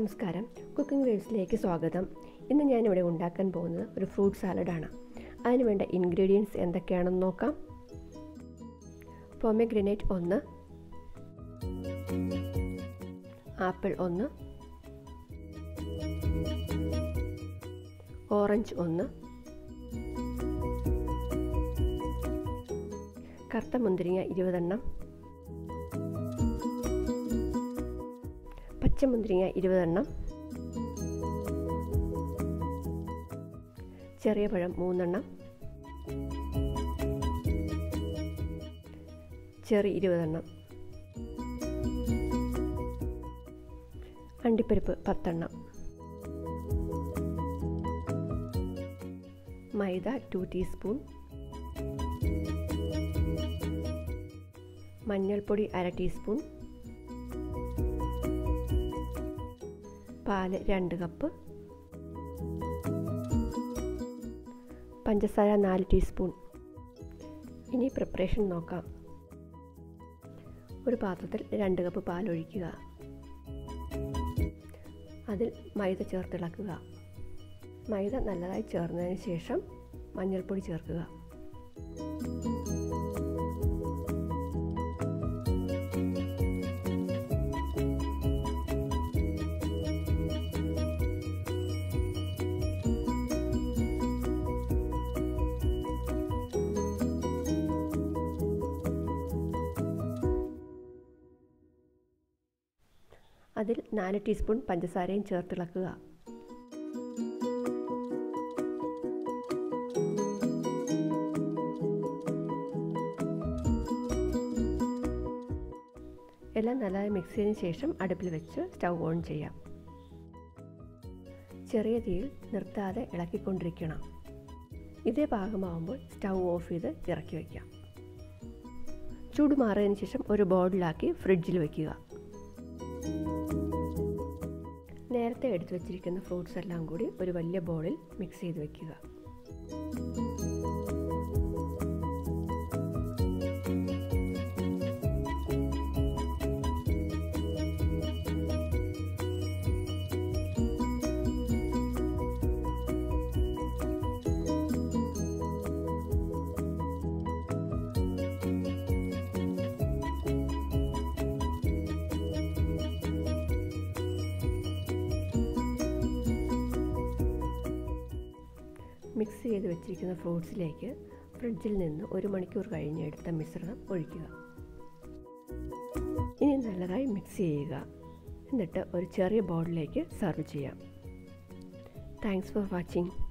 നമസ്കാരം കുക്കിംഗ് വേവ്സിലേക്ക് സ്വാഗതം ഇന്ന് ഞാനിവിടെ ഉണ്ടാക്കാൻ പോകുന്നത് ഒരു ഫ്രൂട്ട് സാലഡാണ് അതിന് വേണ്ട ഇൻഗ്രീഡിയൻസ് എന്തൊക്കെയാണെന്ന് നോക്കാം പൊമഗ്രനേറ്റ് ഒന്ന് ആപ്പിൾ ഒന്ന് ഓറഞ്ച് ഒന്ന് കറുത്ത മുന്തിരിങ്ങ ഇരുപതെണ്ണം പച്ചമുന്തിരിങ്ങ ഇരുപതെണ്ണം ചെറിയ പഴം മൂന്നെണ്ണം ചെറി ഇരുപതെണ്ണം അണ്ടിപ്പരിപ്പ് പത്തെണ്ണം മൈദ ടു ടീസ്പൂൺ മഞ്ഞൾപ്പൊടി അര ടീസ്പൂൺ പാല് രണ്ട് കപ്പ് പഞ്ചസാര നാല് ടീസ്പൂൺ ഇനി പ്രിപ്പറേഷൻ നോക്കാം ഒരു പാത്രത്തിൽ രണ്ട് കപ്പ് പാലൊഴിക്കുക അതിൽ മൈദ ചേർത്തിളക്കുക മൈദ നല്ലതായി ചേർന്നതിന് ശേഷം മഞ്ഞൾപ്പൊടി ചേർക്കുക അതിൽ നാല് ടീസ്പൂൺ പഞ്ചസാരയും ചേർത്തിളക്കുക എല്ലാം നല്ലതായി മിക്സ് ചെയ്തതിന് ശേഷം അടുപ്പിൽ വെച്ച് സ്റ്റൗ ഓൺ ചെയ്യാം ചെറിയ തീയിൽ നിർത്താതെ ഇളക്കിക്കൊണ്ടിരിക്കണം ഇതേ പാകമാകുമ്പോൾ സ്റ്റൗ ഓഫ് ചെയ്ത് ഇറക്കി വയ്ക്കാം ചൂട് മാറിയതിന് ശേഷം ഒരു ബോർഡിലാക്കി ഫ്രിഡ്ജിൽ വയ്ക്കുക നേരത്തെ എടുത്തു വച്ചിരിക്കുന്ന ഫ്രൂട്ട്സ് എല്ലാം കൂടി ഒരു വലിയ ബോളിൽ മിക്സ് ചെയ്ത് വെക്കുക മിക്സ് ചെയ്ത് വെച്ചിരിക്കുന്ന ഫ്രൂട്ട്സിലേക്ക് ഫ്രിഡ്ജിൽ നിന്ന് ഒരു മണിക്കൂർ കഴിഞ്ഞ് എടുത്ത മിശ്രിതം ഒഴിക്കുക ഇനി നല്ലതായി മിക്സ് ചെയ്യുക എന്നിട്ട് ഒരു ചെറിയ ബോളിലേക്ക് സെർവ് ചെയ്യാം താങ്ക്സ് ഫോർ വാച്ചിങ്